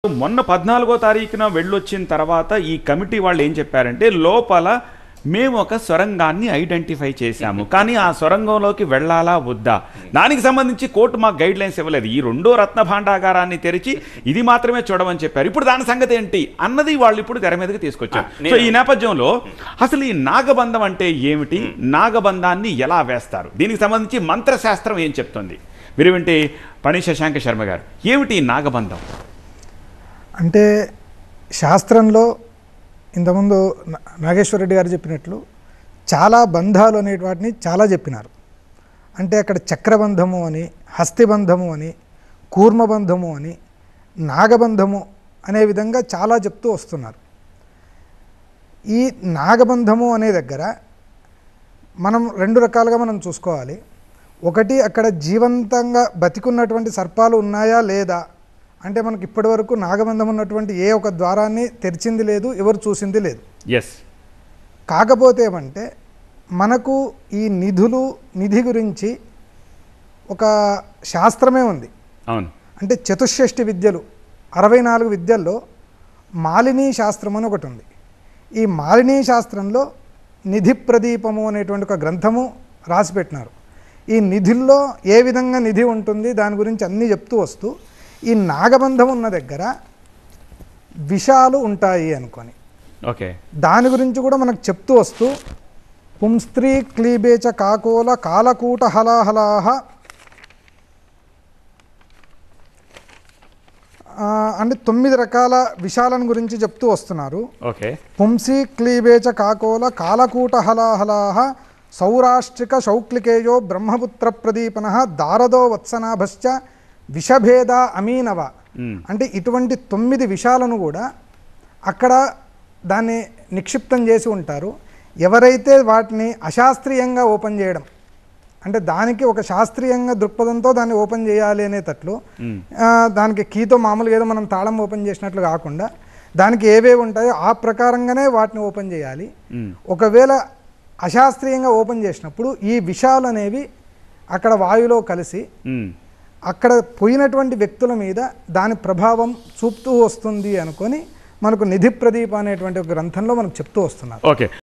మొన్న పద్నాలుగో తారీఖున వెళ్ళొచ్చిన తర్వాత ఈ కమిటీ వాళ్ళు ఏం చెప్పారంటే లోపల మేము ఒక సొరంగాన్ని ఐడెంటిఫై చేశాము కానీ ఆ సొరంగంలోకి వెళ్ళాలా వద్దా దానికి సంబంధించి కోర్టు మాకు గైడ్ లైన్స్ ఇవ్వలేదు ఈ రెండో రత్న భాండాగారాన్ని తెరిచి ఇది మాత్రమే చూడమని చెప్పారు ఇప్పుడు దాని సంగతి ఏంటి అన్నది వాళ్ళు ఇప్పుడు తెర మీదకి తీసుకొచ్చారు ఆ, సో నేను- ఈ నేపథ్యంలో అసలు ఈ నాగబంధం అంటే ఏమిటి నాగబంధాన్ని ఎలా వేస్తారు దీనికి సంబంధించి మంత్రశాస్త్రం ఏం చెప్తుంది మీరు వింటే పని శశాంక శర్మ గారు ఏమిటి ఈ నాగబంధం అంటే శాస్త్రంలో ఇంతకుముందు నా- నాగేశ్వరరెడ్డి గారు చెప్పినట్లు చాలా బంధాలు అనే వాటిని చాలా చెప్పినారు అంటే అక్కడ చక్రబంధము అని హస్తిబంధము అని కూర్మబంధము అని నాగబంధము అనే విధంగా చాలా చెప్తూ వస్తున్నారు ఈ నాగబంధము అనే దగ్గర మనం రెండు రకాలుగా మనం చూసుకోవాలి ఒకటి అక్కడ జీవంతంగా బతికున్నటువంటి సర్పాలు ఉన్నాయా లేదా అంటే మనకి ఇప్పటివరకు నాగబంధం ఉన్నటువంటి ఏ ఒక ద్వారాన్ని తెరిచింది లేదు ఎవరు చూసింది లేదు ఎస్ కాకపోతే ఏమంటే మనకు ఈ నిధులు నిధి గురించి ఒక శాస్త్రమే ఉంది అవును అంటే చతుషష్ఠి విద్యలు అరవై నాలుగు విద్యల్లో మాలినీ శాస్త్రం అని ఒకటి ఉంది ఈ మాలినీ శాస్త్రంలో నిధి ప్రదీపము అనేటువంటి ఒక గ్రంథము రాసిపెట్టినారు ఈ నిధుల్లో ఏ విధంగా నిధి ఉంటుంది దాని గురించి అన్నీ చెప్తూ వస్తూ ఈ నాగబంధం ఉన్న దగ్గర విషాలు ఉంటాయి అనుకొని ఓకే దాని గురించి కూడా మనకు చెప్తూ వస్తూ పుంస్త్రీ క్లీబేచ కాకోల కాలకూట హలాహలాహ ఆ, అంటే తొమ్మిది రకాల విషాలను గురించి చెప్తూ వస్తున్నారు ఓకే పుంసి క్లీబేచ కాకోల కాలకూట హలాహలాహ సౌరాష్ట్రిక శౌక్లికేయో బ్రహ్మపుత్ర ప్రదీపన దారదో వత్సనాభశ్చ విషభేద అమీనవ మ్మ్. అంటే ఇటువంటి తొమ్మిది విషాలను కూడా అక్కడ దాన్ని నిక్షిప్తం చేసి ఉంటారు ఎవరైతే వాటిని అశాస్త్రీయంగా ఓపెన్ చేయడం అంటే దానికి ఒక శాస్త్రీయంగా దృక్పథంతో దాన్ని ఓపెన్ చేయాలి అనేటట్లు ఆ, దానికి కీతో మామూలుగా ఏదో మనం తాళం ఓపెన్ చేసినట్లు కాకుండా దానికి ఏవేవి ఉంటాయో ఆ ప్రకారంగానే వాటిని ఓపెన్ చేయాలి మ్మ్. ఒకవేళ అశాస్త్రీయంగా ఓపెన్ చేసినప్పుడు ఈ విషాలు అనేవి అక్కడ వాయులో కలిసి మ్మ్. అక్కడ పోయినటువంటి వ్యక్తుల మీద దాని ప్రభావం చూపుతూ వస్తుంది అనుకొని మనకు నిధి ప్రదీప అనేటువంటి ఒక గ్రంథంలో మనకు చెప్తూ వస్తున్నారు ఓకే